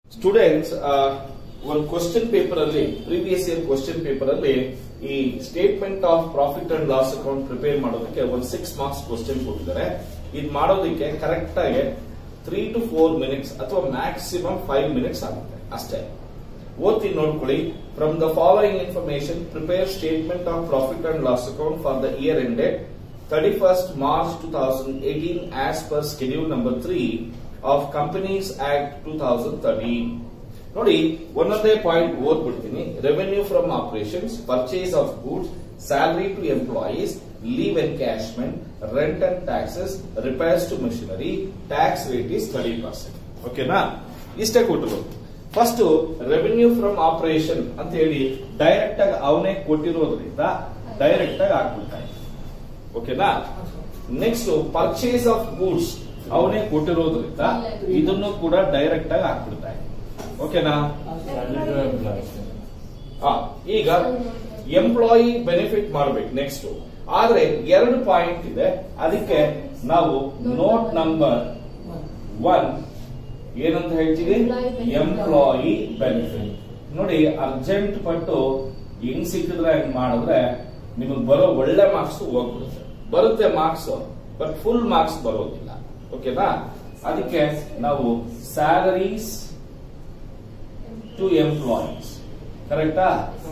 Students ಒಂದು question paper ಅಲ್ಲಿ previous year question paper ಅಲ್ಲಿ ಈ statement of profit and loss account prepare ಮಾಡೋದಕ್ಕೆ ಒಂದು ಸಿಕ್ಸ್ ಮಾರ್ಕ್ಸ್ ಕ್ವಶನ್ ಕೊಟ್ಟಿದ್ದಾರೆ ಇದು ಮಾಡೋದಕ್ಕೆ ಕರೆಕ್ಟ್ ಆಗಿ ತ್ರೀ ಟು ಫೋರ್ ಮಿನಿಟ್ಸ್ ಅಥವಾ ಮ್ಯಾಕ್ಸಿಮಮ್ ಫೈವ್ ಮಿನಿಟ್ಸ್ ಆಗುತ್ತೆ ಅಷ್ಟೇ ಓದ್ತೀನಿ ನೋಡ್ಕೊಳ್ಳಿ from the following information prepare statement of profit and loss account for the year ended thirty first March two thousand eighteen as per schedule number three of companies act two thousand thirteen ನೋಡಿ ಒಂದೊಂದೇ point ಓದ್ಬಿಡ್ತೀನಿ revenue from operations purchase of goods salary to employees leave encashment rent and taxes repairs to machinery tax rate is thirty percent ಓಕೆನಾ ಇಷ್ಟೇ ಕೊಟ್ಟರು first revenue from operation ಅಂತ ಹೇಳಿ direct ಆಗಿ ಅವನೇ ಕೊಟ್ಟಿರೋದ್ರಿಂದ ಡೈರೆಕ್ಟ್ ಆಗಿ ಹಾಕ್ಬಿಡ್ತಾರೆ ಓಕೆನಾ ನೆಕ್ಸ್ಟ್ ಪರ್ಚೇಸ್ ಆಫ್ ಗೂಡ್ಸ್ ಅವನೇ ಕೊಟ್ಟಿರೋದ್ರಿಂದ ಇದನ್ನು ಕೂಡ ಡೈರೆಕ್ಟ್ ಆಗಿ ಹಾಕ್ಬಿಡ್ತಾರೆ ಓಕೆನಾ ಆ, ಈಗ ಎಂಪ್ಲಾಯಿ ಬೆನಿಫಿಟ್ ಮಾಡಬೇಕು ನೆಕ್ಸ್ಟ್ ಆದ್ರೆ ಎರಡು ಪಾಯಿಂಟ್ ಇದೆ ಅದಕ್ಕೆ ನಾವು ನೋಟ್ ನಂಬರ್ ಒನ್ ಏನಂತ ಹೇಳ್ತೀವಿ ಎಂಪ್ಲಾಯಿ ಬೆನಿಫಿಟ್ ನೋಡಿ ಅರ್ಜೆಂಟ್ ಪಟ್ಟು ಹೆಂಗ್ ಸಿಕ್ಕಿದ್ರೆ ಹಂಗ್ ಮಾಡಿದ್ರೆ ನಿಮಗೆ ಬರೋ ಒಳ್ಳೆ ಮಾರ್ಕ್ಸ್ ಹೋಗ್ಬಿಡುತ್ತೆ ಬರುತ್ತೆ ಮಾರ್ಕ್ಸ್ ಬಟ್ ಫುಲ್ ಮಾರ್ಕ್ಸ್ ಬರೋದಿಲ್ಲ ಓಕೆನಾ ಅದಕ್ಕೆ ನಾವು ಸ್ಯಾಲರೀಸ್ ಟು ಎಂಪ್ಲಾಯೀಸ್ ಕರೆಕ್ಟಾ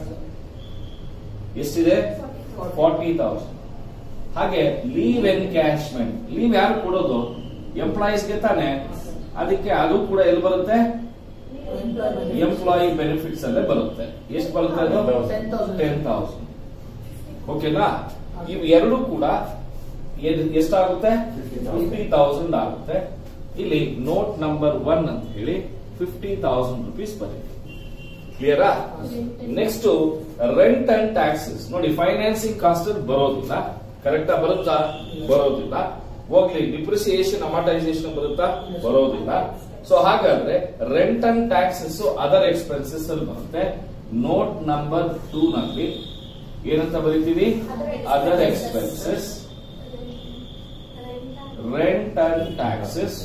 ಎಷ್ಟಿದೆ ಫಾರ್ಟಿ ತೌಸಂಡ್ ಹಾಗೆ ಲೀವ್ ಎನ್ಕ್ಯಾಶ್ಮೆಂಟ್ ಲೀವ್ ಯಾರು ಕೊಡೋದು ಎಂಪ್ಲಾಯೀಸ್ಗೆ ತಾನೆ ಅದಕ್ಕೆ ಅದು ಕೂಡ ಎಲ್ಲಿ ಬರುತ್ತೆ ಎಂಪ್ಲಾಯಿ ಬೆನಿಫಿಟ್ಸ್ ಅಲ್ಲೇ ಬರುತ್ತೆ ಎಷ್ಟು ಬರುತ್ತೆ ಅದು 10,000. ಟೆನ್ ತೌಸಂಡ್ ಓಕೆನಾ ಇವು ಎರಡು ಕೂಡ ಎದ್- ಎಷ್ಟಾಗುತ್ತೆ ಫಿಫ್ಟಿ ತೌಸಂಡ್ ಆಗುತ್ತೆ ಇಲ್ಲಿ ನೋಟ್ ನಂಬರ್ ಒನ್ ಅಂತ ಹೇಳಿ ಫಿಫ್ಟಿ ತೌಸಂಡ್ ರುಪೀಸ್ ಬರುತ್ತೆ ಕ್ಲಿಯರಾ ನೆಕ್ಸ್ಟ್ ರೆಂಟ್ ಅಂಡ್ ಟ್ಯಾಕ್ಸಸ್ ನೋಡಿ ಫೈನಾನ್ಸಿಂಗ್ ಕಾಸ್ಟ್ ಬರೋದಿಲ್ಲ ಕರೆಕ್ಟಾ ಬರುತ್ತಾ ಬರೋದಿಲ್ಲ ಹೋಗ್ಲಿ ಡಿಪ್ರಿಸಿಯೇಷನ್ ಅಮರ್ಟೈಸೇಷನ್ ಬರುತ್ತಾ ಬರೋದಿಲ್ಲ ಸೊ ಹಾಗಾದ್ರೆ rent and taxes other expenses ಅಲ್ಲಿ ಬರುತ್ತೆ ನೋಟ್ ನಂಬರ್ ಟೂ ನಲ್ಲಿ ಏನಂತ ಬರೀತೀವಿ other expenses rent and taxes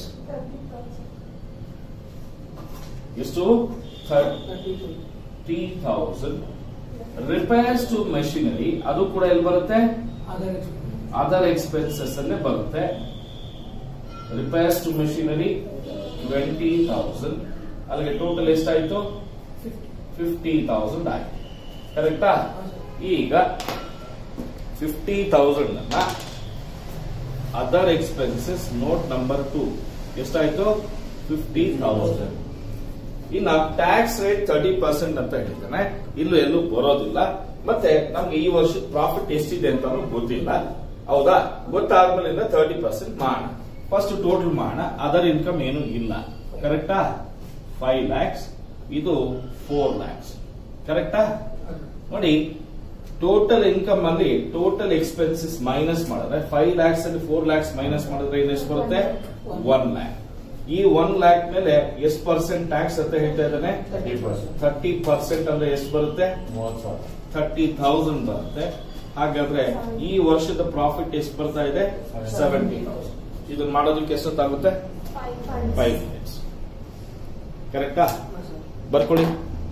ಎಷ್ಟು thirty thousand repairs to machinery ಅದು ಕೂಡ ಎಲ್ಲಿ ಬರುತ್ತೆ ಅದರ್ ಎಕ್ಸ್ಪೆನ್ಸಸ್ ಅಲ್ಲೇ ಬರುತ್ತೆ repairs to machinery twenty thousand ಅಲ್ಲಿಗೆ ಟೋಟಲ್ ಎಷ್ಟಾಯ್ತು ಫಿಫ್ಟಿ ತೌಸಂಡ್ ಆಯ್ತು ಕರೆಕ್ಟಾ ಈಗ ಫಿಫ್ಟಿ ತೌಸಂಡ್ ಅನ್ನ other expenses note number two ಎಷ್ಟಾಯ್ತು ಫಿಫ್ಟಿ ತೌಸಂಡ್ ಇನ್ನ ಟ್ಯಾಕ್ಸ್ ರೇಟ್ ತರ್ಟಿ ಪರ್ಸೆಂಟ್ ಅಂತ ಹೇಳಿದ್ದಾನೆ ಇಲ್ಲೂ ಎಲ್ಲೂ ಬರೋದಿಲ್ಲ ಮತ್ತೆ ನಮ್ಗೆ ಈ ವರ್ಷದ ಪ್ರಾಫಿಟ್ ಎಷ್ಟಿದೆ ಅಂತ ಗೊತ್ತಿಲ್ಲ ಹೌದಾ ಗೊತ್ತಾದ್ಮೇಲಿಂದ ತರ್ಟಿ ಪರ್ಸೆಂಟ್ ಮಾಡೋಣ ಫಸ್ಟ್ ಟೋಟಲ್ ಮಾಡೋಣ ಅದರ್ ಇನ್ಕಮ್ ಏನು ಇಲ್ಲ ಕರೆಕ್ಟಾ ಫೈವ್ ಲ್ಯಾಕ್ಸ್ ಇದು ಫೋರ್ ಲ್ಯಾಕ್ಸ್ ಕರೆಕ್ಟಾ ನೋಡಿ ಟೋಟಲ್ ಇನ್ಕಮ್ ಅಲ್ಲಿ ಟೋಟಲ್ ಎಕ್ಸ್ಪೆನ್ಸಸ್ ಮೈನಸ್ ಮಾಡಿದ್ರೆ ಫೈವ್ ಲ್ಯಾಕ್ಸ್ ಅಲ್ಲಿ ಫೋರ್ ಲ್ಯಾಕ್ಸ್ ಮೈನಸ್ ಮಾಡಿದ್ರೆ ಇದು ಎಷ್ಟು ಬರುತ್ತೆ ಒನ್ ಲ್ಯಾಕ್ ಈ ಒನ್ ಲ್ಯಾಕ್ ಮೇಲೆ ಎಷ್ಟು ಪರ್ಸೆಂಟ್ ಟ್ಯಾಕ್ಸ್ ಅಂತ ಹೇಳ್ತಾ ಇದ್ದಾನೆ ಥರ್ಟಿ ಪರ್ಸೆಂಟ್ ಅಂದ್ರೆ ಎಷ್ಟು ಬರುತ್ತೆ ಥರ್ಟಿ ಥೌಸಂಡ್ ಬರುತ್ತೆ ಹಾಗಾದ್ರೆ ಈ ವರ್ಷದ ಪ್ರಾಫಿಟ್ ಎಷ್ಟು ಬರ್ತಾ ಇದೆ ಸೆವೆಂಟಿ ತೌಸಂಡ್ ಇದನ್ನ ಮಾಡೋದಕ್ಕೆ ಎಷ್ಟೊತ್ತಾಗುತ್ತೆ ಫೈವ್ ಮಿನಿಟ್ಸ್ ಕರೆಕ್ಟಾ ಬರ್ಕೊಳ್ಳಿ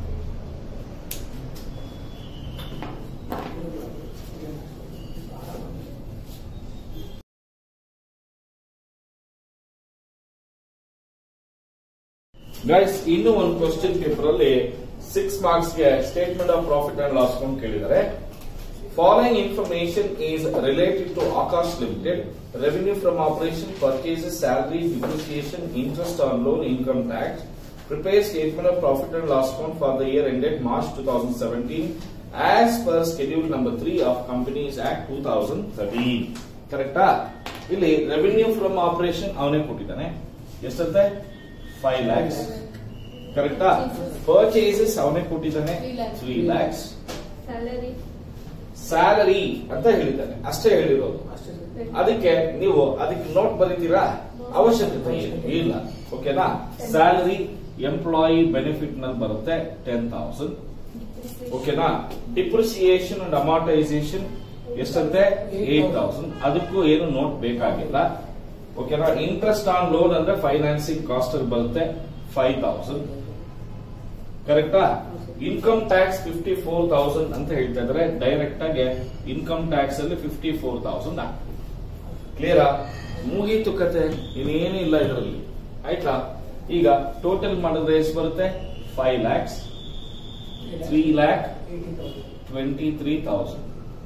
ಗೈಸ್ ಇನ್ನೂ ಒಂದು ಕ್ವಶನ್ ಪೇಪರ್ ಅಲ್ಲಿ ಸಿಕ್ಸ್ ಮಾರ್ಕ್ಸ್ ಗೆ statement of profit and loss account ಕೇಳಿದ್ದಾರೆ following information is related to Akash limited revenue from operation purchases salary depreciation interest on loan income tax prepare statement of profit and loss account for the year ended March two thousand seventeen as per schedule number three of companies act two thousand thirteen ಕರೆಕ್ಟಾ ಇಲ್ಲಿ revenue from operation ಅವನೇ ಕೊಟ್ಟಿದ್ದಾನೆ ಎಷ್ಟಂತೆ five lakhs ಕರೆಕ್ಟಾ purchases ಅವನೇ ಕೊಟ್ಟಿದ್ದಾನೆ Three lakhs. Three lakhs salary salary ಅಂತ ಹೇಳಿದ್ದಾನೆ ಅಷ್ಟೇ ಹೇಳಿರೋದು ಅದಕ್ಕೆ ನೀವು ಅದಕ್ಕೆ ನೋಟ್ ಬರೀತೀರಾ ಅವಶ್ಯಕತೆ ಏನು? ಇಲ್ಲ ಓಕೆನಾ ಸ್ಯಾಲರಿ ಎಂಪ್ಲಾಯಿ ಬೆನಿಫಿಟ್ ನಲ್ಲಿ ಬರುತ್ತೆ ಟೆನ್ ತೌಸಂಡ್ ಓಕೆನಾ ಡಿಪ್ರಿಸಿಯೇಷನ್ ಅಂಡ್ ಅಮಾರ್ಟೈಸೇಷನ್ ಎಷ್ಟಂತೆ ಏಟ್ ತೌಸಂಡ್ ಅದಕ್ಕೂ ಏನು ನೋಟ್ ಬೇಕಾಗಿಲ್ಲ ಓಕೆನಾ ಇಂಟ್ರೆಸ್ಟ್ ಆನ್ ಲೋನ್ ಅಂದ್ರೆ ಫೈನಾನ್ಸಿಂಗ್ ಕಾಸ್ಟ್ ಅಲ್ಲಿ ಬರುತ್ತೆ ಫೈವ್ ತೌಸಂಡ್ ಕರೆಕ್ಟಾ income tax fifty four thousand ಅಂತ ಹೇಳ್ತಾ ಇದ್ರೆ ಡೈರೆಕ್ಟ್ ಆಗಿ ಇನ್ಕಮ್ ಟ್ಯಾಕ್ಸ್ ಅಲ್ಲಿ ಫಿಫ್ಟಿ ಫೋರ್ ತೌಸಂಡ್ ಕ್ಲಿಯರಾ ಮುಗೀತು ಕತೆ ಇನ್ನೇನು ಇಲ್ಲ ಇದರಲ್ಲಿ ಆಯ್ತಾ ಈಗ ಟೋಟಲ್ ಮಾಡಿದ್ರೆ ಎಷ್ಟು ಬರುತ್ತೆ five lakhs three lakh twenty three thousand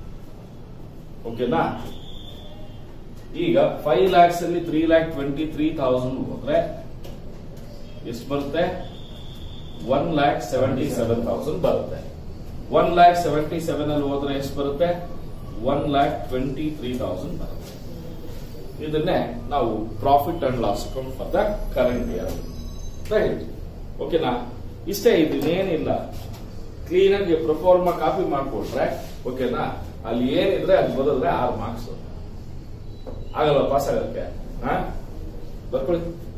ಓಕೆನಾ ಈಗ ಫೈವ್ ಲ್ಯಾಕ್ಸ್ ಅಲ್ಲಿ three lakh twenty three thousand ಹೋದ್ರೆ ಎಷ್ಟು ಬರುತ್ತೆ one lakh seventy seven thousand ಬರುತ್ತೆ ಒನ್ ಲ್ಯಾಕ್ ಸೆವೆಂಟಿ ಸೆವೆನ್ ಅಲ್ಲಿ ಹೋದ್ರೆ ಎಷ್ಟು ಬರುತ್ತೆ one lakh twenty three thousand ಬರುತ್ತೆ ಇದನ್ನೇ ನಾವು profit and loss account for the current year right ಓಕೆನಾ ಇಷ್ಟೇ ಇದು ಇನ್ನೇನಿಲ್ಲ ಕ್ಲೀನ್ ಆಗಿ ಪ್ರೊಫಾರ್ಮ ಕಾಪಿ ಮಾಡ್ಕೊಟ್ರೆ ಓಕೆನಾ ಅಲ್ಲಿ ಏನಿದ್ರೆ ಅಲ್ಲಿ ಬರೋದ್ರೆ ಆರು ಮಾರ್ಕ್ಸ್ ಆಗಲ್ಲ ಪಾಸ್ ಆಗಕ್ಕೆ ಹಾ ಬರ್ಕೊಳ್ಳಿ